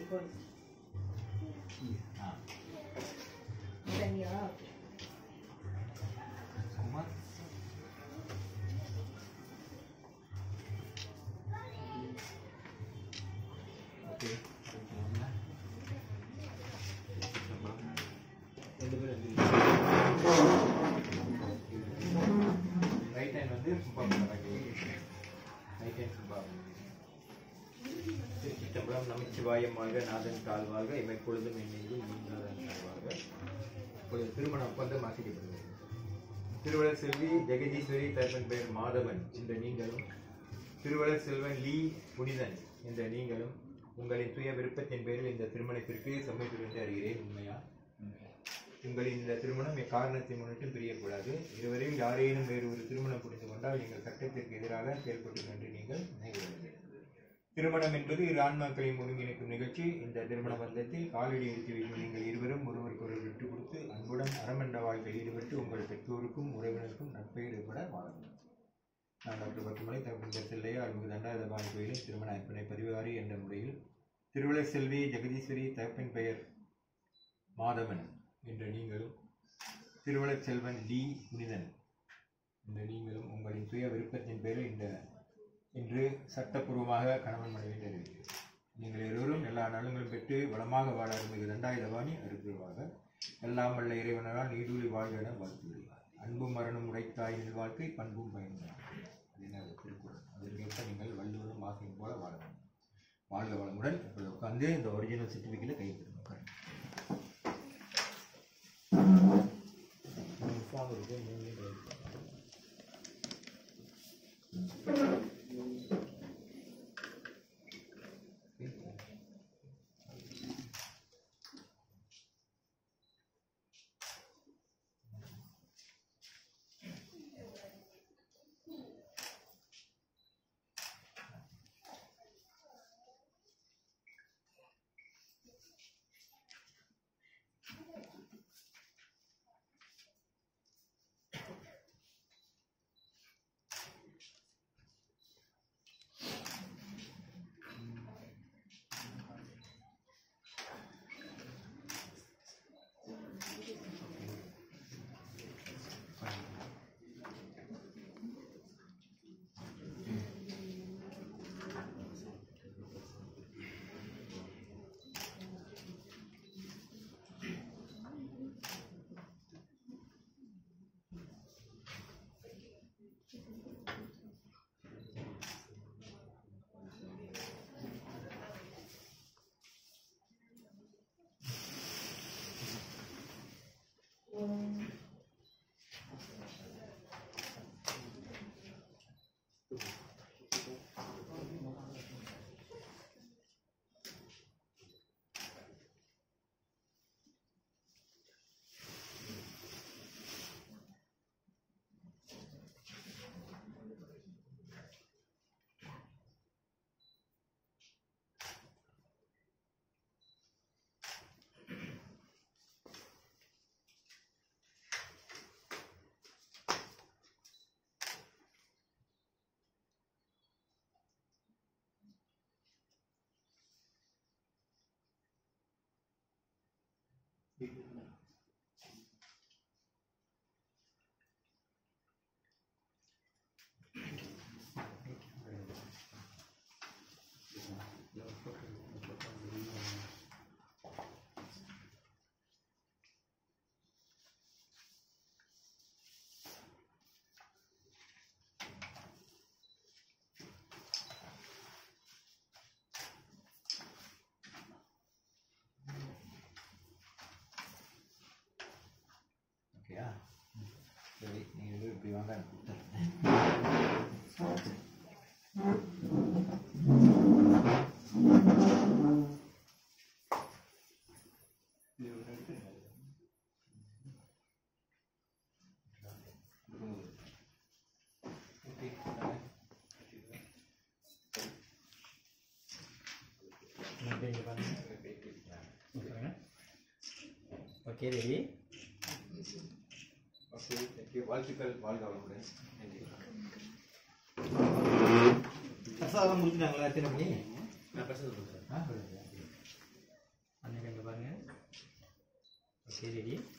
போடு ஆ தனியா குமார் ஓகே ரெண்டு பேரும் ரைட் ஹேண்ட் வந்து சுப்பா ரைட் ஹேண்ட் சுப்பா திருச்சிட்டம்பலம் நமச்சிவாயமாக நாதன் தாழ்வாக இமைப்பொழுதும் என்னையும் நீங்காதன் தாழ்வாக இப்பொழுது திருமண ஒப்பந்தம் வாசிக்கப்படுகிறது திருவளர் செல்வி ஜெகதீஸ்வரி தர்மன் பெயர் மாதவன் என்ற நீங்களும் திருவளர் செல்வன் லீ புனிதன் என்ற நீங்களும் உங்களின் சுய விருப்பத்தின் பேரில் இந்த திருமணத்திற்கு சம்மதித்துள்ளது அறிகிறேன் உண்மையா உங்களின் இந்த திருமணம் எக்காரணத்தை முன்னிட்டும் பிரியக்கூடாது இருவரில் யாரேனும் வேறு ஒரு திருமணம் புரிந்து கொண்டால் எங்கள் சட்டத்திற்கு எதிராக செயல்பட்டது என்று நீங்கள் நினைவுகிறது திருமணம் என்பது இரு ஆன்மாக்களையும் ஒருங்கிணைக்கும் நிகழ்ச்சி இந்த திருமண பந்தத்தில் காலடி எடுத்து வைக்கும் நீங்கள் இருவரும் ஒருவருக்கொருவர் விட்டு கொடுத்து அன்புடன் அறமண்ட வாழ்க்கையில் ஈடுபட்டு உங்கள் பெற்றோருக்கும் உறவினருக்கும் நட்பெயர் ஏற்பட வாழணும் நான் டாக்டர் பத்துமலை தகுந்த செல்லையா அருள்மிகு தண்டாயுதபாணி கோயிலில் திருமண அர்ப்பணை பதிவாரி என்ற முறையில் திருவள்ளர் செல்வி ஜெகதீஸ்வரி தகப்பின் பெயர் மாதவன் என்ற நீங்களும் திருவள்ளர் செல்வன் டி புனிதன் என்ற நீங்களும் உங்களின் சுய விருப்பத்தின் பேரில் இந்த இன்று சட்டப்பூர்வமாக கணவன் மனைவி அறிவிக்கிறேன் நீங்கள் இருவரும் எல்லா நலங்களும் பெற்று வளமாக வாழ அருள்மிகு தண்டாயுதபாணி அருள்வாக எல்லாம் வல்ல இறைவனால் நீடூழி வாழ்க என வாழ்த்துகிறேன் அன்பும் மரணம் உடைத்தாய் நில் வாழ்க்கை பண்பும் பயனும் அப்படின்னு திருக்குறள் அதற்கேற்ப நீங்கள் வள்ளுவரும் ஆசையும் போல வாழ வேண்டும் வாழ்க வளமுடன் இப்பொழுது உட்காந்து இந்த ஒரிஜினல் சர்டிஃபிகேட்டை கைப்பற்றணும் ஃபார்ம் இருக்கு நீங்களே கையெழுத்து போடலாம். ஓகேயா சரி நீங்கள் இப்படி வாங்க நான் கொடுத்துறேன். இது ஒண்ணு எடுத்து okay okay ready okay thank you வாழ்த்துக்கள் வாழ்க வளமுடன் நன்றி பிரசாதம் முடிச்சுட்டாங்களா எத்தனை மணி நான் பிரசன்ட் பண்ணுறேன் ஆ சொல்லுங்க சரிடி